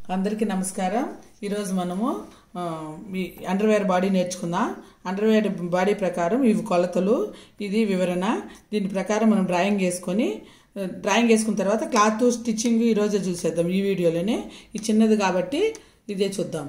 అందరికీ నమస్కారం ఈరోజు మనము ఆ, మీ అండర్వేర్ బాడీ నేర్చుకుందాం అండర్వేర్ బాడీ ప్రకారం ఇవి కొలతలు ఇది వివరణ దీని ప్రకారం మనం డ్రాయింగ్ వేసుకొని ఆ, డ్రాయింగ్ వేసుకున్న తర్వాత క్లాత్ స్టిచ్చింగ్ ఈరోజే చూసేద్దాం ఈ వీడియోలోనే ఇది చిన్నది కాబట్టి ఇదే చూద్దాం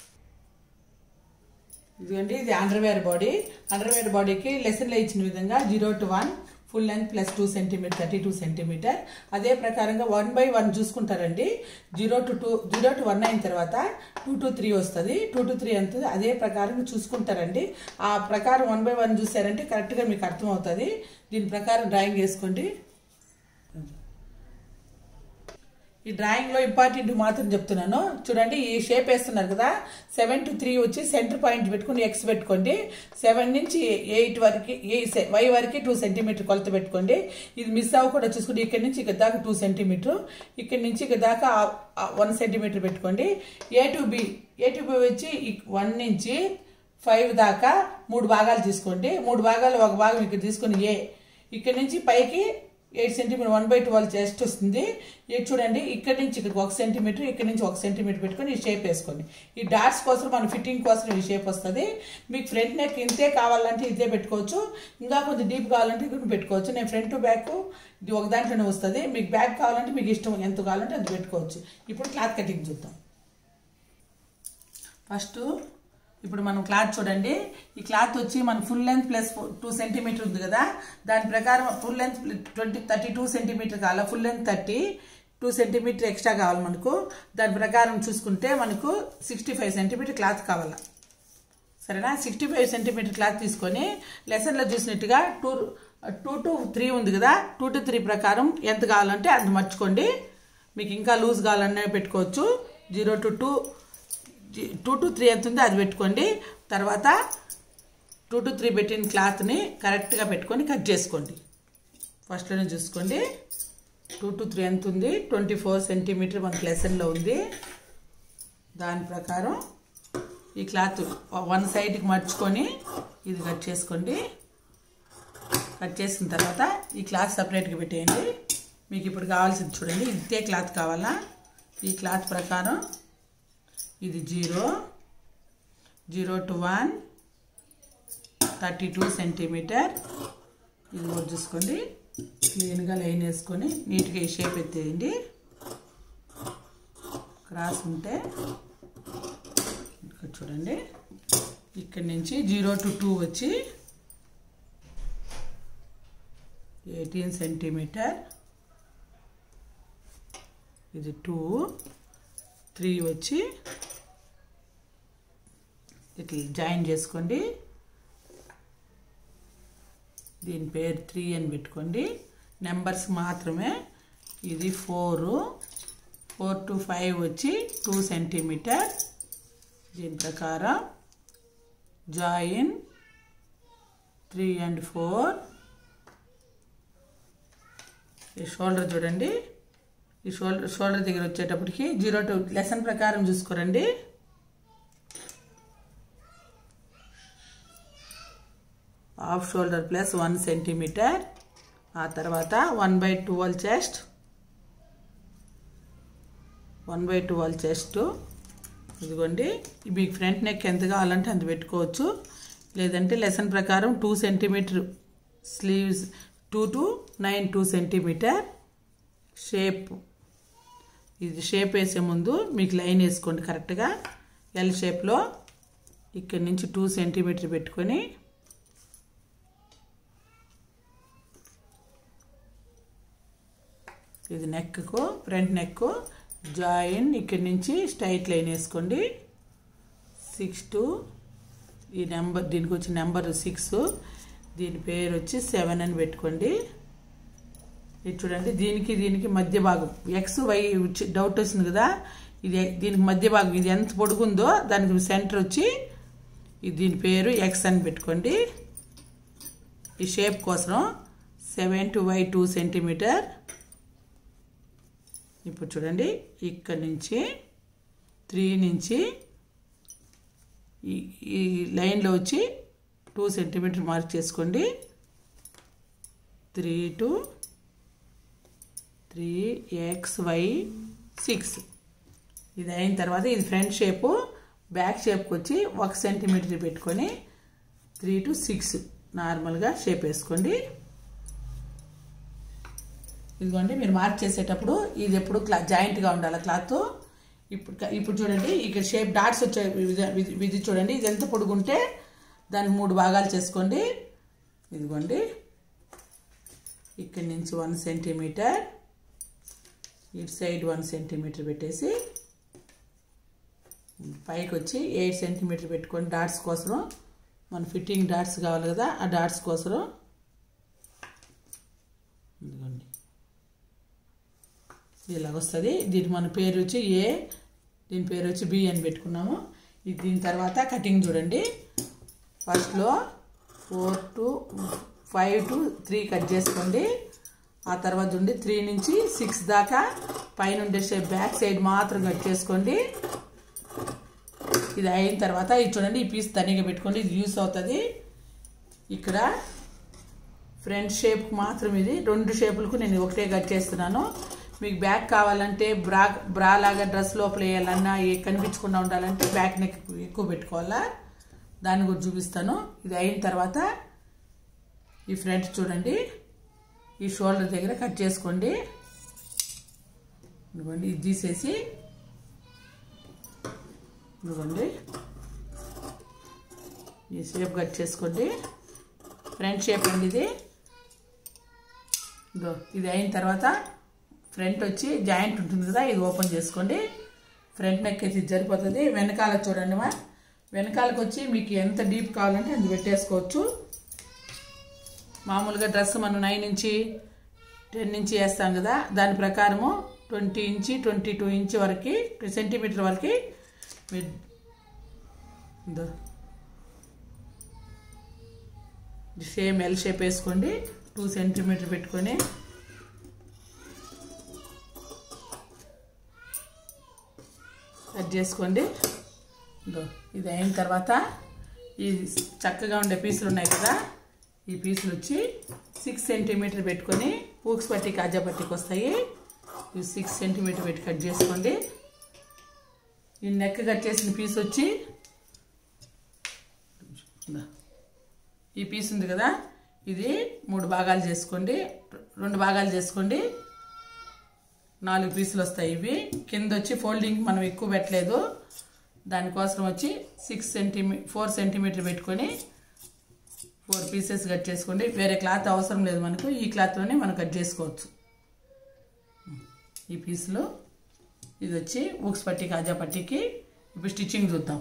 ఇదిగోండి ఇది అండర్వేర్ బాడీ అండర్వేర్ బాడీకి లెసన్లో ఇచ్చిన విధంగా zero to one full length plus two centimeter thirty two centimeter అదే ప్రకారంగా వన్ బై వన్ చూసుకుంటారండి zero to two zero to one అయిన తర్వాత టూ టు త్రీ వస్తుంది టూ టు త్రీ ఎంత అదే ప్రకారం చూసుకుంటారండి ఆ ప్రకారం వన్ బై వన్ చూసారంటే కరెక్ట్గా మీకు అర్థమవుతుంది దీని ప్రకారం డ్రాయింగ్ వేసుకోండి ఈ డ్రాయింగ్ లో ఇంపార్టెంట్ మాత్రం చెప్తున్నాను చూడండి ఈ షేప్ వేస్తున్నారు కదా సెవెన్ టు త్రీ వచ్చి సెంటర్ పాయింట్ పెట్టుకుని ఎక్స్ పెట్టుకోండి సెవెన్ నుంచి ఎయిట్ వరకు వై వరకు టూ సెంటీమీటర్ కొలత పెట్టుకోండి ఇది మిస్ అవ్వకుండా చూసుకుంటే ఇక్కడ నుంచి ఇక్కడ దాకా టూ సెంటీమీటర్ ఇక్కడ నుంచి ఇక్కడ దాకా వన్ సెంటీమీటర్ పెట్టుకోండి A to B A to B వచ్చి వన్ నుంచి ఫైవ్ దాకా మూడు భాగాలు తీసుకోండి మూడు భాగాలు ఒక భాగం ఇక్కడ తీసుకొని ఏ ఇక్కడ నుంచి పైకి eight centimetre one by twelve chest వస్తుంది ఇది చూడండి ఇక్కడ నుంచి ఇక్కడికి ఒక సెంటీమీటర్ ఇక్కడ నుంచి ఒక సెంటీమీటర్ పెట్టుకొని ఈ షేప్ వేసుకోండి ఈ డాట్స్ కోసం మన ఫిట్టింగ్ కోసం ఈ షేప్ వస్తుంది మీకు ఫ్రంట్ నెక్ ఇంతే కావాలంటే ఇదే పెట్టుకోవచ్చు ఇంకా కొంచెం డీప్ కావాలంటే ఇక్కడ పెట్టుకోవచ్చు నేను ఫ్రంట్ టు బ్యాక్ ఇది ఒక దాంట్లోనే వస్తుంది మీకు బ్యాక్ కావాలంటే మీకు ఇష్టం ఎంత కావాలంటే అది పెట్టుకోవచ్చు ఇప్పుడు క్లాత్ కటింగ్ చూద్దాం ఫస్ట్ ఇప్పుడు మనం క్లాత్ చూడండి ఈ క్లాత్ వచ్చి మన full length plus two centimetre ఉంది కదా దాని ప్రకారం full length twenty thirty two centimetre కావాలి full length thirty two centimetre extra కావాలి మనకు దాని ప్రకారం చూసుకుంటే మనకు సిక్స్టీ ఫైవ్ సెంటీమీటర్ క్లాత్ కావాలి సరేనా సిక్స్టీ ఫైవ్ సెంటీమీటర్ క్లాత్ తీసుకొని లెసన్లో చూసినట్టుగా టూ టూ టు త్రీ ఉంది కదా టూ టు త్రీ ప్రకారం ఎంత కావాలంటే అంత మర్చుకోండి మీకు ఇంకా లూజ్ కావాలనే పెట్టుకోవచ్చు zero to two two to three ఎంత ఉందో అది పెట్టుకోండి తర్వాత టూ టు త్రీ పెట్టిన క్లాత్ని కరెక్ట్గా పెట్టుకొని కట్ చేసుకోండి ఫస్ట్లోనే చూసుకోండి టూ టు త్రీ ఎంత ఉంది ట్వంటీ ఫోర్ సెంటీమీటర్ మనకు లెసన్లో ఉంది దాని ప్రకారం ఈ క్లాత్ వన్ సైడ్కి మర్చుకొని ఇది కట్ చేసుకోండి కట్ చేసిన తర్వాత ఈ క్లాత్ సపరేట్గా పెట్టేయండి మీకు ఇప్పుడు కావాల్సింది చూడండి ఇంతే క్లాత్ కావాలా ఈ క్లాత్ ప్రకారం ఇది zero zero to one thirty two centimetre ఇది కూడా చూసుకోండి క్లీన్గా లైన్ వేసుకొని నీట్గా ఈ షేప్ ఎత్తేయండి క్రాస్ ఉంటే ఇక్కడ చూడండి ఇక్కడి నుంచి జీరో టు టూ వచ్చి ఎయిటీన్ సెంటీమీటర్ ఇది టూ త్రీ వచ్చి ఇట్లా జాయిన్ చేసుకోండి దీని పేరు త్రీ అని పెట్టుకోండి నెంబర్స్ మాత్రమే ఇది ఫోరు ఫోర్ టు ఫైవ్ వచ్చి టూ సెంటీమీటర్ దీని ప్రకారం జాయిన్ త్రీ అండ్ ఫోర్ ఈ షోల్డర్ చూడండి ఈ షోల్డర్ షోల్డర్ దగ్గర వచ్చేటప్పటికి జీరో టు లెసన్ ప్రకారం చూసుకోరండి half shoulder plus one centimetre ఆ తర్వాత one by twelve chest one by twelve chest ఇదిగోండి మీకు ఫ్రంట్ నెక్ ఎంత కావాలంటే అంత పెట్టుకోవచ్చు లేదంటే లెసన్ ప్రకారం two centimetre sleeves two to nine two centimetre shape ఇది షేప్ వేసే ముందు మీకు లైన్ వేసుకోండి కరెక్ట్గా ఎల్ షేప్లో ఇక్కడి నుంచి టూ సెంటీమీటర్ పెట్టుకొని ఇది నెక్కు ఫ్రంట్ నెక్ జాయిన్ ఇక్కడి నుంచి స్ట్రైట్ లైన్ వేసుకోండి సిక్స్ టు ఈ నెంబర్ దీనికి వచ్చి నెంబర్ సిక్స్ దీని పేరు వచ్చి సెవెన్ అని పెట్టుకోండి ఇది చూడండి దీనికి దీనికి మధ్య భాగం ఎక్స్ వై డౌట్ వస్తుంది కదా ఇది దీనికి మధ్య భాగం ఇది ఎంత పొడుగుందో దానికి సెంటర్ వచ్చి ఇది దీని పేరు ఎక్స్ అని పెట్టుకోండి ఈ షేప్ కోసం seven to Y two centimetre ఇప్పుడు చూడండి ఇక్కడి నుంచి త్రీ నుంచి ఈ ఈ లైన్లో వచ్చి టూ సెంటీమీటర్ మార్క్ చేసుకోండి three to three X Y six ఇది అయిన తర్వాత ఇది ఫ్రంట్ షేపు బ్యాక్ షేప్కి వచ్చి ఒక సెంటీమీటర్ పెట్టుకొని త్రీ టు సిక్స్ నార్మల్గా షేప్ వేసుకోండి ఇదిగోండి మీరు మార్క్ చేసేటప్పుడు ఇది ఎప్పుడు క్లా జాయింట్గా ఉండాలి క్లాత్ ఇప్పుడు ఇప్పుడు చూడండి ఇక్కడ షేప్ డాట్స్ వచ్చే విధ- విధి- విధి చూడండి ఇది ఎంత పొడుగుంటే దానికి మూడు భాగాలు చేసుకోండి ఇదిగోండి ఇక్కడి నుంచి వన్ సెంటీమీటర్ ఇటు సైడ్ వన్ సెంటీమీటర్ పెట్టేసి పైకి వచ్చి ఎయిట్ సెంటీమీటర్ పెట్టుకొని డాట్స్ కోసం మన ఫిట్టింగ్ డాట్స్ కావాలి కదా ఆ డాట్స్ కోసం ఇదిగోండి ఇలాగ వస్తుంది దీనికి మన పేరు వచ్చి ఏ దీని పేరు వచ్చి బి అని పెట్టుకున్నాము ఇది దీని తర్వాత కటింగ్ చూడండి ఫస్ట్లో four to five to three cut చేసుకోండి ఆ తర్వాత ఉండి త్రీ నుంచి సిక్స్ దాకా పైన ఉండే షేప్ బ్యాక్ సైడ్ మాత్రం కట్ చేసుకోండి ఇది అయిన తర్వాత ఇది చూడండి ఈ పీస్ తనిగా పెట్టుకోండి ఇది యూస్ అవుతుంది ఇక్కడ ఫ్రంట్ షేప్ మాత్రం ఇది రెండు షేపులకు నేను ఒకటే కట్ చేస్తున్నాను మీకు బ్యాక్ కావాలంటే బ్రా బ్రా లాగా డ్రెస్ లోపల వేయాలన్నా ఏ కనిపించకుండా ఉండాలంటే బ్యాక్ నెక్ ఎక్కువ పెట్టుకోవాలా దాన్ని కూడా చూపిస్తాను ఇది అయిన తర్వాత ఈ ఫ్రంట్ చూడండి ఈ షోల్డర్ దగ్గర కట్ చేసుకోండి ఇదిగోండి ఇది తీసేసి ఇదిగోండి ఈ షేప్ కట్ చేసుకోండి ఫ్రంట్ షేప్ అండి ఇది ఇదో ఇది అయిన తర్వాత ఫ్రంట్ వచ్చి జాయింట్ ఉంటుంది కదా ఇది ఓపెన్ చేసుకోండి ఫ్రంట్ నెక్ అయితే ఇది సరిపోతుంది వెనకాల చూడండి మా వెనకాలకు వచ్చి మీకు ఎంత డీప్ కావాలంటే అది పెట్టేసుకోవచ్చు మామూలుగా డ్రెస్ మనం నైన్ నుంచి టెన్ నుంచి వేస్తాం కదా దాని ప్రకారము ట్వంటీ ఇంచి ట్వంటీ టూ ఇంచ్ వరకు సెంటీమీటర్ వరకు మీరు ఇదో సేమ్ ఎల్ షేప్ వేసుకోండి టూ సెంటీమీటర్ పెట్టుకొని కట్ చేసుకోండి ఇదో ఇది అయిన తర్వాత ఈ చక్కగా ఉండే పీసులు ఉన్నాయి కదా ఈ పీసులు వచ్చి సిక్స్ సెంటీమీటర్ పెట్టుకొని పూక్స్ పట్టి కాజా పట్టికి వస్తాయి ఇవి సిక్స్ సెంటీమీటర్ పెట్టి కట్ చేసుకోండి ఈ నెక్ కట్ చేసిన పీస్ వచ్చి ఇందా. ఈ పీస్ ఉంది కదా ఇది మూడు భాగాలు చేసుకోండి రెండు భాగాలు చేసుకోండి నాలుగు పీసులు వస్తాయి ఇవి కింద వచ్చి ఫోల్డింగ్ మనం ఎక్కువ పెట్టలేదు దానికోసం వచ్చి సిక్స్ సెంటీమీ ఫోర్ సెంటీమీటర్ పెట్టుకొని ఫోర్ పీసెస్ కట్ చేసుకోండి వేరే క్లాత్ అవసరం లేదు మనకు ఈ క్లాత్లోనే మనం కట్ చేసుకోవచ్చు ఈ పీసులు ఇది వచ్చి ఊక్స్ పట్టి కాజా పట్టికి ఇప్పుడు స్టిచ్చింగ్ చూద్దాం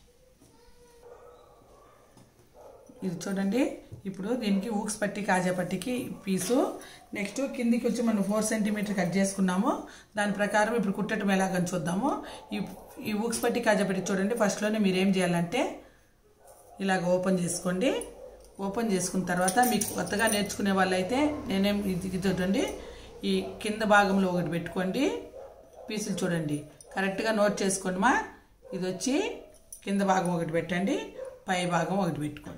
ఇది చూడండి ఇప్పుడు దీనికి ఊక్స్ పట్టి కాజా పట్టికి పీసు నెక్స్ట్ కిందికి వచ్చి మనం ఫోర్ సెంటీమీటర్ కట్ చేసుకున్నాము దాని ప్రకారం ఇప్పుడు కుట్టడం ఎలాగని చూద్దాము ఈ ఈ ఊక్స్ పట్టి కాజా పట్టి చూడండి ఫస్ట్లోనే మీరు ఏం చేయాలంటే ఇలాగ ఓపెన్ చేసుకోండి ఓపెన్ చేసుకున్న తర్వాత మీకు కొత్తగా నేర్చుకునే వాళ్ళైతే నేనేం ఇది ఇది చూడండి ఈ కింద భాగంలో ఒకటి పెట్టుకోండి పీసులు చూడండి కరెక్ట్గా నోట్ చేసుకోండి మా ఇది వచ్చి కింద భాగం ఒకటి పెట్టండి పై భాగం ఒకటి పెట్టుకోండి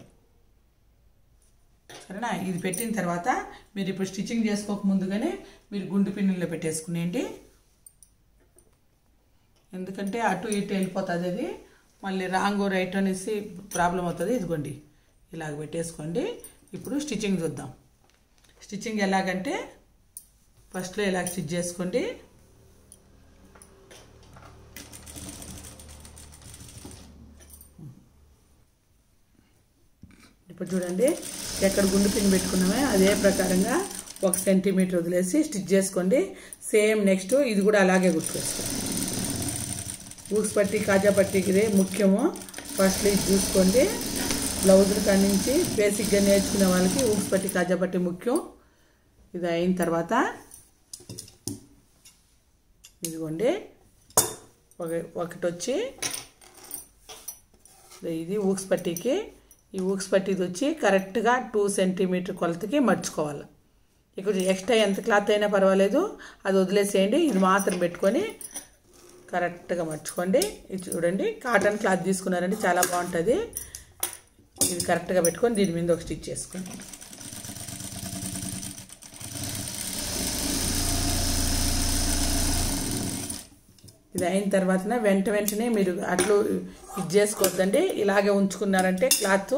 సరేనా ఇది పెట్టిన తర్వాత మీరు ఇప్పుడు స్టిచ్చింగ్ చేసుకోక ముందుగానే మీరు గుండు పిన్నుల్లో పెట్టేసుకునేయండి ఎందుకంటే అటు ఇటు వెళ్ళిపోతుంది అది మళ్ళీ రాంగ్ రైట్ అనేసి ప్రాబ్లం అవుతుంది ఇదిగోండి ఇలాగ పెట్టేసుకోండి ఇప్పుడు స్టిచ్చింగ్ చూద్దాం స్టిచ్చింగ్ ఎలాగంటే ఫస్ట్లో ఇలా స్టిచ్ చేసుకోండి ఇప్పుడు చూడండి ఎక్కడ గుండు పిన్ పెట్టుకున్నామే అదే ప్రకారంగా ఒక సెంటీమీటర్ వదిలేసి స్టిచ్ చేసుకోండి సేమ్ నెక్స్ట్ ఇది కూడా అలాగే గుర్తుకొస్తుంది ఊక్స్ పట్టి కాజా పట్టికి ఇదే ముఖ్యము ఫస్ట్ ఇది చూసుకోండి బ్లౌజుల కాడి నుంచి బేసిక్గా నేర్చుకునే వాళ్ళకి ఊక్స్ పట్టి కాజా పట్టి ముఖ్యం ఇది అయిన తర్వాత ఇదిగోండి ఒక ఒకటి వచ్చి ఇది ఊక్స్ పట్టీకి ఈ ఊక్స్ పట్టీది వచ్చి కరెక్ట్గా టూ సెంటీమీటర్ కొలతకి మర్చుకోవాలి ఇక్కడ ఎక్స్ట్రా ఎంత క్లాత్ అయినా పర్వాలేదు అది వదిలేసేయండి ఇది మాత్రం పెట్టుకొని కరెక్ట్గా మర్చుకోండి ఇది చూడండి కాటన్ క్లాత్ తీసుకున్నారండి చాలా బాగుంటుంది ఇది కరెక్ట్గా పెట్టుకొని దీని మీద ఒక స్టిచ్ చేసుకోండి ఇది అయిన తర్వాత వెంట వెంటనే మీరు అట్లు ఇది చేసుకోవద్దండి ఇలాగే ఉంచుకున్నారంటే క్లాత్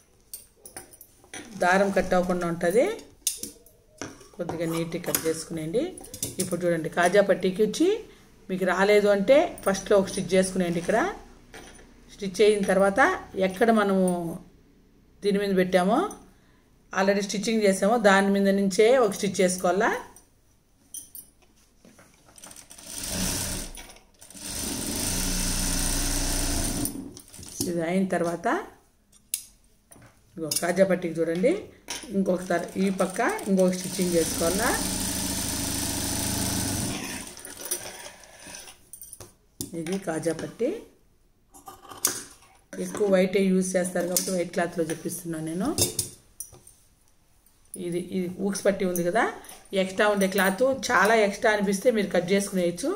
దారం కట్ అవ్వకుండా ఉంటుంది కొద్దిగా నీట్గా కట్ చేసుకునేయండి ఇప్పుడు చూడండి కాజా పట్టీకి వచ్చి మీకు రాలేదు అంటే ఫస్ట్లో ఒక స్టిచ్ చేసుకునేయండి ఇక్కడ స్టిచ్ అయిన తర్వాత ఎక్కడ మనము దీని మీద పెట్టామో ఆల్రెడీ స్టిచ్చింగ్ చేసామో దాని మీద నుంచే ఒక స్టిచ్ చేసుకోవాలా ఇది అయిన తర్వాత ఇంకో కాజా పట్టికి చూడండి ఇంకొక తర ఈ పక్క ఇంకొక స్టిచ్చింగ్ చేసుకోవాలా ఇది కాజా పట్టి ఎక్కువ వైట్ యూజ్ చేస్తారు కాబట్టి వైట్ క్లాత్లో చెప్పిస్తున్నాను నేను ఇది ఇది ఊక్స్ పట్టి ఉంది కదా ఎక్స్ట్రా ఉండే క్లాత్ చాలా ఎక్స్ట్రా అనిపిస్తే మీరు కట్ చేసుకునేయచ్చు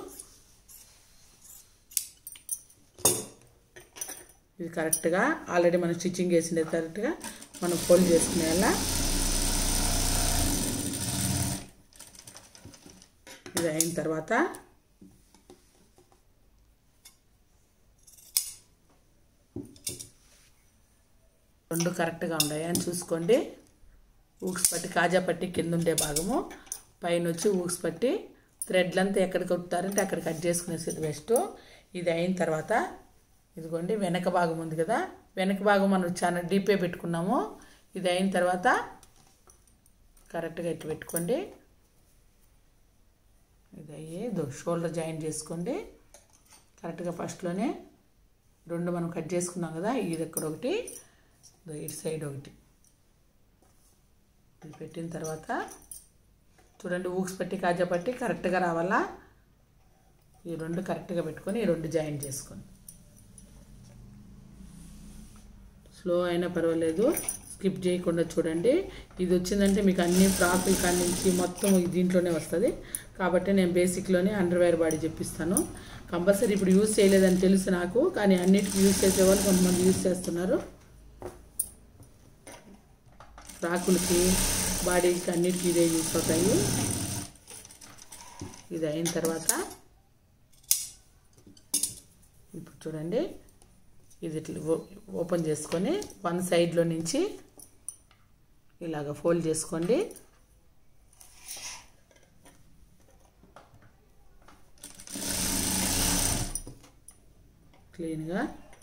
ఇది కరెక్ట్గా ఆల్రెడీ మనం స్టిచ్చింగ్ వేసిండే కరెక్ట్గా మనం ఫోల్డ్ చేసుకునేలా ఇది అయిన తర్వాత రెండు కరెక్ట్గా ఉన్నాయి అని చూసుకోండి ఊక్స్ పట్టి కాజా పట్టి కింద ఉండే భాగము పైన వచ్చి ఊక్స్ పట్టి థ్రెడ్లంతా ఎక్కడ కొట్టుతారంటే అక్కడ కట్ చేసుకునేసేది బెస్ట్ ఇది అయిన తర్వాత ఇదిగోండి వెనక భాగం ఉంది కదా వెనక భాగం మనం చాలా డీపే పెట్టుకున్నాము ఇది అయిన తర్వాత కరెక్ట్గా ఇట్లా పెట్టుకోండి ఇది అయ్యి షోల్డర్ జాయిన్ చేసుకోండి కరెక్ట్గా ఫస్ట్లోనే రెండు మనం కట్ చేసుకున్నాం కదా ఇది ఇక్కడ ఒకటి ఇటు సైడ్ ఒకటి ఇది పెట్టిన తర్వాత చూడండి ఊక్స్ పెట్టి కాజా పట్టి కరెక్ట్గా రావాలా ఈ రెండు కరెక్ట్గా పెట్టుకొని ఈ రెండు జాయిన్ చేసుకోండి స్లో అయినా పర్వాలేదు స్కిప్ చేయకుండా చూడండి ఇది వచ్చిందంటే మీకు అన్ని ఫ్రాకులు కాడి నుంచి మొత్తం దీంట్లోనే వస్తుంది కాబట్టి నేను బేసిక్లోనే అండర్వేర్ బాడీ చెప్పిస్తాను కంపల్సరీ ఇప్పుడు యూజ్ చేయలేదని తెలుసు నాకు కానీ అన్నిటికీ యూజ్ చేసే వాళ్ళు కొంతమంది యూజ్ చేస్తున్నారు ఫ్రాకులకి బాడీకి అన్నిటికీ ఇదే యూస్ అవుతాయి ఇది అయిన తర్వాత ఇప్పుడు చూడండి ఇది ఇట్లా ఓపెన్ చేసుకొని వన్ సైడ్లో నుంచి ఇలాగ ఫోల్డ్ చేసుకోండి క్లీన్గా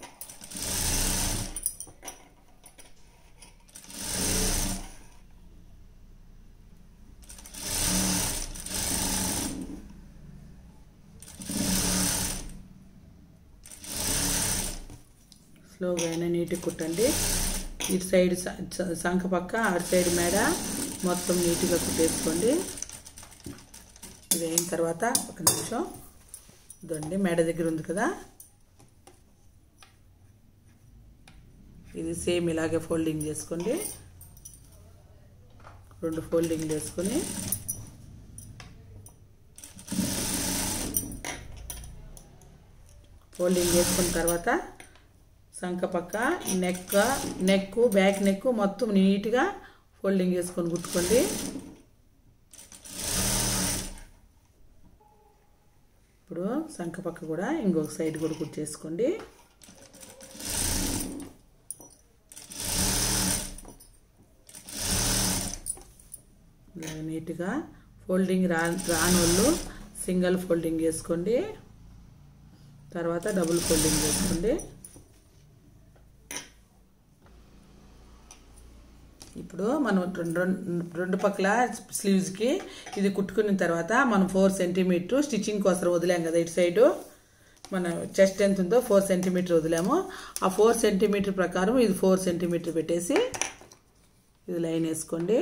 స్లోగా అయినా నీట్గా కుట్టండి ఇటు సైడ్ సంఖ పక్క అటు సైడ్ మేడ మొత్తం నీట్గా కుట్టేసుకోండి ఇది అయిన తర్వాత ఒక నిమిషం ఇదండి మేడ దగ్గర ఉంది కదా ఇది సేమ్ ఇలాగే ఫోల్డింగ్ చేసుకోండి రెండు ఫోల్డింగ్ చేసుకొని ఫోల్డింగ్ చేసుకున్న తర్వాత సంఖ పక్క నెక్ నెక్ బ్యాక్ నెక్ మొత్తం నీట్గా ఫోల్డింగ్ చేసుకొని కుట్టుకోండి ఇప్పుడు సంఖ పక్క కూడా ఇంకొక సైడ్ కూడా కుట్టేసుకోండి ఇలా నీట్గా ఫోల్డింగ్ రా రానోళ్ళు సింగిల్ ఫోల్డింగ్ చేసుకోండి తర్వాత డబుల్ ఫోల్డింగ్ చేసుకోండి ఇప్పుడు మనం రెండు రెండు రెండు పక్కల స్లీవ్స్కి ఇది కుట్టుకున్న తర్వాత మనం ఫోర్ సెంటీమీటర్ స్టిచ్చింగ్ కోసం వదిలాం కదా ఇటు సైడు మన చెస్ట్ ఎంత ఉందో ఫోర్ సెంటీమీటర్ వదిలాము ఆ ఫోర్ సెంటీమీటర్ ప్రకారం ఇది ఫోర్ సెంటీమీటర్ పెట్టేసి ఇది లైన్ వేసుకోండి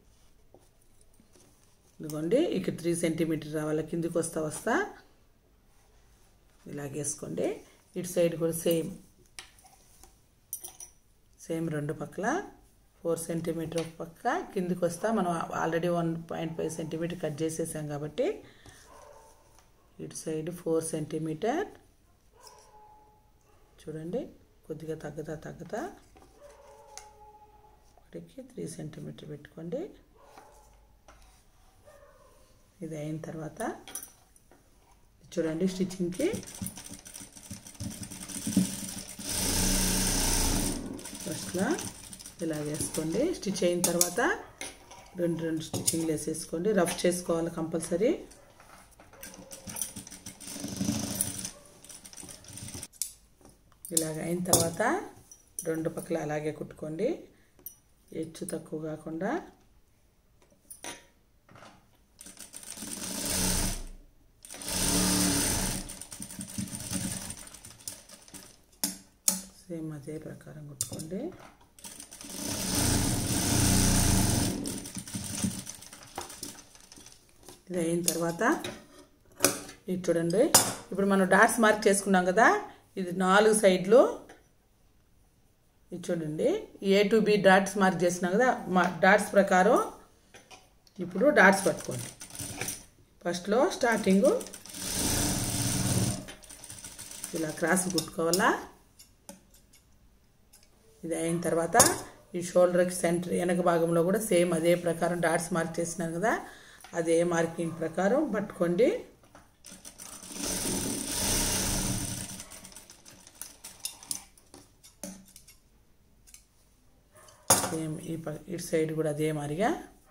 ఇదిగోండి ఇక్కడ త్రీ సెంటీమీటర్ రావాలి కిందికి వస్తా వస్తా ఇలాగేసుకోండి ఇటు సైడ్ కూడా సేమ్ సేమ్ రెండు పక్కల ఫోర్ సెంటీమీటర్ ఒక పక్క కిందికి వస్తా మనం already one point five centimetre cut చేసేసాం కాబట్టి ఇటు సైడ్ ఫోర్ సెంటీమీటర్ చూడండి కొద్దిగా తగ్గుతా తగ్గుతా ఇక్కడికి త్రీ సెంటీమీటర్ పెట్టుకోండి ఇది అయిన తర్వాత చూడండి స్టిచ్చింగ్కి ఫస్ట్లో ఇలా వేసుకోండి స్టిచ్ అయిన తర్వాత రెండు రెండు స్టిచ్చింగ్లు వేసేసుకోండి రఫ్ చేసుకోవాలి కంపల్సరీ ఇలాగ అయిన తర్వాత రెండు పక్కల అలాగే కుట్టుకోండి హెచ్చు తక్కువ కాకుండా సేమ్ అదే ప్రకారం కుట్టుకోండి ఇది అయిన తర్వాత ఇది చూడండి ఇప్పుడు మనం డాట్స్ మార్క్ చేసుకున్నాం కదా ఇది నాలుగు సైడ్లు ఇది చూడండి A to B dots mark చేసినాం కదా మా డాట్స్ ప్రకారం ఇప్పుడు డాట్స్ పట్టుకోండి ఫస్ట్లో స్టార్టింగు ఇలా క్రాస్ కుట్టుకోవాలా ఇది అయిన తర్వాత ఈ షోల్డర్కి సెంటర్ వెనక భాగంలో కూడా సేమ్ అదే ప్రకారం డాట్స్ మార్క్ చేసినాం కదా అదే మార్కింగ్ ప్రకారం పట్టుకోండి సేమ్ ఈ ప ఇటు సైడ్ కూడా అదే మాదిరిగా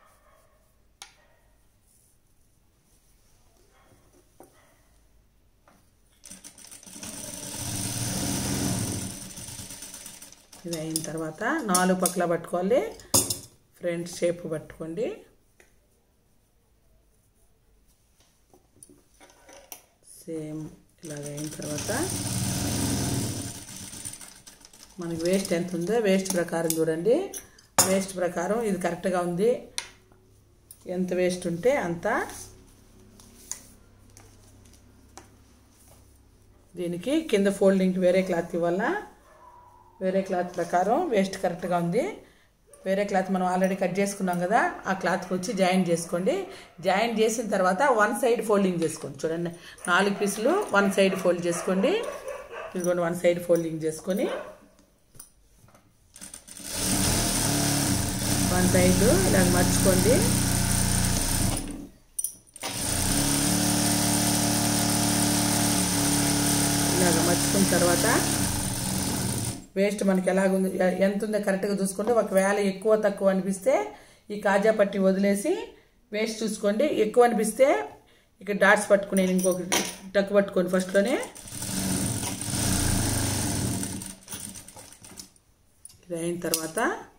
ఇది అయిన తర్వాత నాలుగు పక్కల పట్టుకోవాలి ఫ్రంట్ షేప్ పట్టుకోండి సేమ్ ఇలాగ అయిన తర్వాత మనకి వేస్ట్ ఎంత ఉందో వేస్ట్ ప్రకారం చూడండి వేస్ట్ ప్రకారం ఇది కరెక్ట్గా ఉంది ఎంత వేస్ట్ ఉంటే అంత దీనికి కింద ఫోల్డింగ్కి వేరే క్లాత్ ఇవ్వాలా వేరే క్లాత్ ప్రకారం వేస్ట్ కరెక్ట్గా ఉంది వేరే క్లాత్ మనం ఆల్రెడీ కట్ చేసుకున్నాం కదా ఆ క్లాత్కి వచ్చి జాయిన్ చేసుకోండి జాయిన్ చేసిన తర్వాత వన్ సైడ్ ఫోల్డింగ్ చేసుకోండి చూడండి నాలుగు పీసులు వన్ సైడ్ ఫోల్డ్ చేసుకోండి ఇదిగోండి వన్ సైడ్ ఫోల్డింగ్ చేసుకొని వన్ సైడ్ ఇలా మర్చుకోండి ఇలాగ మర్చుకున్న తర్వాత వేస్ట్ మనకి ఎలాగుంది ఎంత ఉందో కరెక్ట్గా చూసుకోండి ఒకవేళ ఎక్కువ తక్కువ అనిపిస్తే ఈ కాజా పట్టి వదిలేసి వేస్ట్ చూసుకోండి ఎక్కువ అనిపిస్తే ఇక్కడ డాట్స్ పట్టుకుని ఇంకొకటి టక్ పట్టుకోండి ఫస్ట్లోనే ఇది అయిన తర్వాత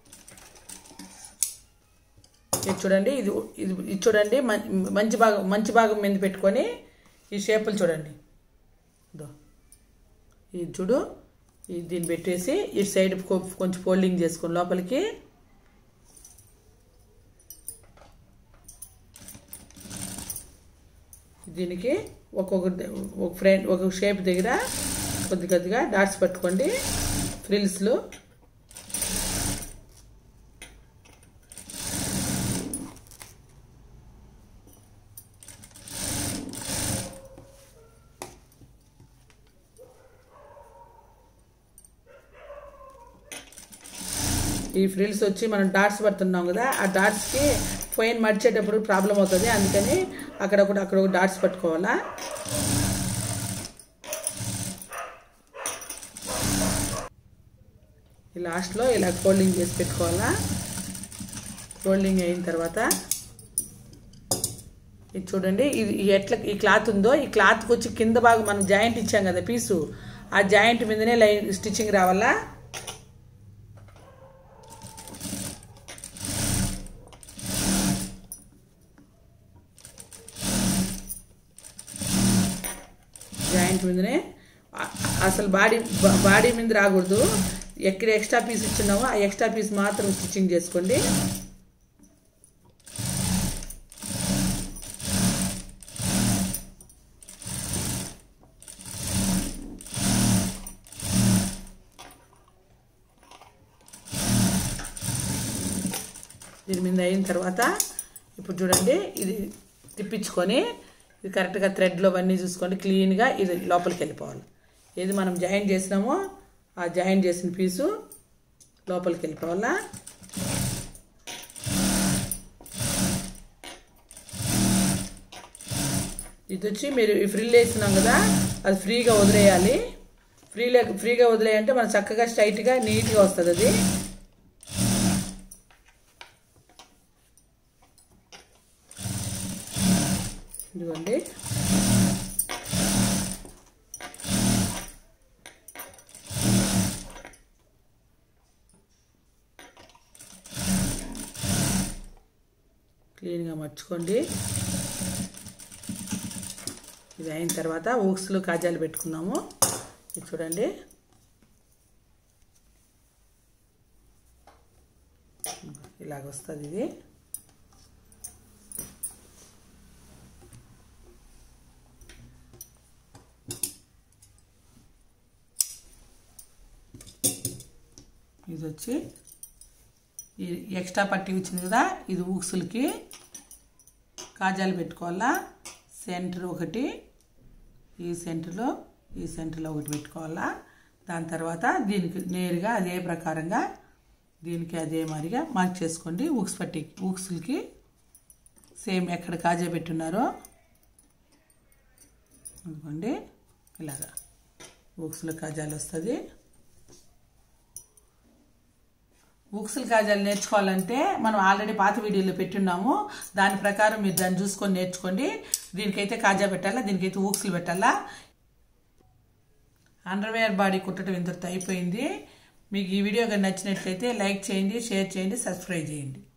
ఇది చూడండి ఇది ఇది ఇది చూడండి మంచి భాగం మంచి భాగం మీద పెట్టుకొని ఈ షేపులు చూడండి ఇదో ఇది చూడు ఇది దీన్ని పెట్టేసి ఇటు సైడ్ కొంచెం ఫోల్డింగ్ చేసుకొని లోపలికి దీనికి ఒక్కొక్క ఒక ఫ్రంట్ ఒక షేప్ దగ్గర కొద్ది కొద్దిగా డాట్స్ పట్టుకోండి ఫ్రిల్స్లో ఈ ఫ్రిల్స్ వచ్చి మనం డాట్స్ పడుతున్నాం కదా ఆ డాట్స్కి ఫైన్ మడిచేటప్పుడు ప్రాబ్లం అవుతుంది అందుకని అక్కడ ఒకటి అక్కడ ఒక డాట్స్ పట్టుకోవాలా ఈ లాస్ట్లో ఇలా ఫోల్డింగ్ చేసి పెట్టుకోవాలా ఫోల్డింగ్ అయిన తర్వాత ఇది చూడండి ఇది ఎట్లా ఈ క్లాత్ ఉందో ఈ క్లాత్కి వచ్చి కింద భాగం మనం జాయింట్ ఇచ్చాం కదా పీసు ఆ జాయింట్ మీదనే లైన్ స్టిచ్చింగ్ రావాలా జాయింట్ మీదనే అసలు బాడీ బాడీ మీద రాకూడదు ఎక్కడ ఎక్స్ట్రా పీస్ ఇచ్చున్నామో ఆ ఎక్స్ట్రా పీస్ మాత్రం స్టిచ్చింగ్ చేసుకోండి దీని మీద అయిన తర్వాత ఇప్పుడు చూడండి ఇది తిప్పించుకొని ఇది కరెక్ట్గా థ్రెడ్లో అవన్నీ చూసుకోండి క్లీన్గా ఇది లోపలికి వెళ్ళిపోవాలి ఏది మనం జాయిన్ చేసినామో ఆ జాయిన్ చేసిన పీసు లోపలికి వెళ్ళిపోవాలా ఇది వచ్చి మీరు ఈ ఫ్రిల్ వేసినాం కదా అది ఫ్రీగా వదిలేయాలి ఫ్రీ ఫ్రీగా వదిలేయంటే మనం చక్కగా స్ట్రైట్గా నీట్గా వస్తుంది అది ఇదిగోండి క్లీన్గా మర్చుకోండి ఇది అయిన తర్వాత ఊక్స్లు కాజాలు పెట్టుకున్నాము ఇది చూడండి ఇలాగ వస్తుంది ఇది ఇది వచ్చి ఈ ఎక్స్ట్రా పట్టి వచ్చింది కదా ఇది ఊక్సులకి కాజాలు పెట్టుకోవాలా సెంటర్ ఒకటి ఈ సెంటర్లో ఈ సెంటర్లో ఒకటి పెట్టుకోవాలా దాని తర్వాత దీనికి నేరుగా అదే ప్రకారంగా దీనికి అదే మాదిరిగా మార్క్ చేసుకోండి ఊక్స్ పట్టి ఊక్సులకి సేమ్ ఎక్కడ కాజా పెట్టున్నారో అనుకోండి ఇలాగా ఊక్సుల కాజాలు వస్తుంది బుక్స్ల కాజాలు నేర్చుకోవాలంటే మనం ఆల్రెడీ పాత వీడియోలో పెట్టున్నాము దాని ప్రకారం మీరు దాన్ని చూసుకొని నేర్చుకోండి దీనికైతే కాజా పెట్టాలా దీనికైతే ఊక్స్లు పెట్టాలా అండర్వేర్ బాడీ కుట్టడం ఇంతటితో అయిపోయింది మీకు ఈ వీడియో కానీ నచ్చినట్లయితే లైక్ చేయండి షేర్ చేయండి సబ్స్క్రైబ్ చేయండి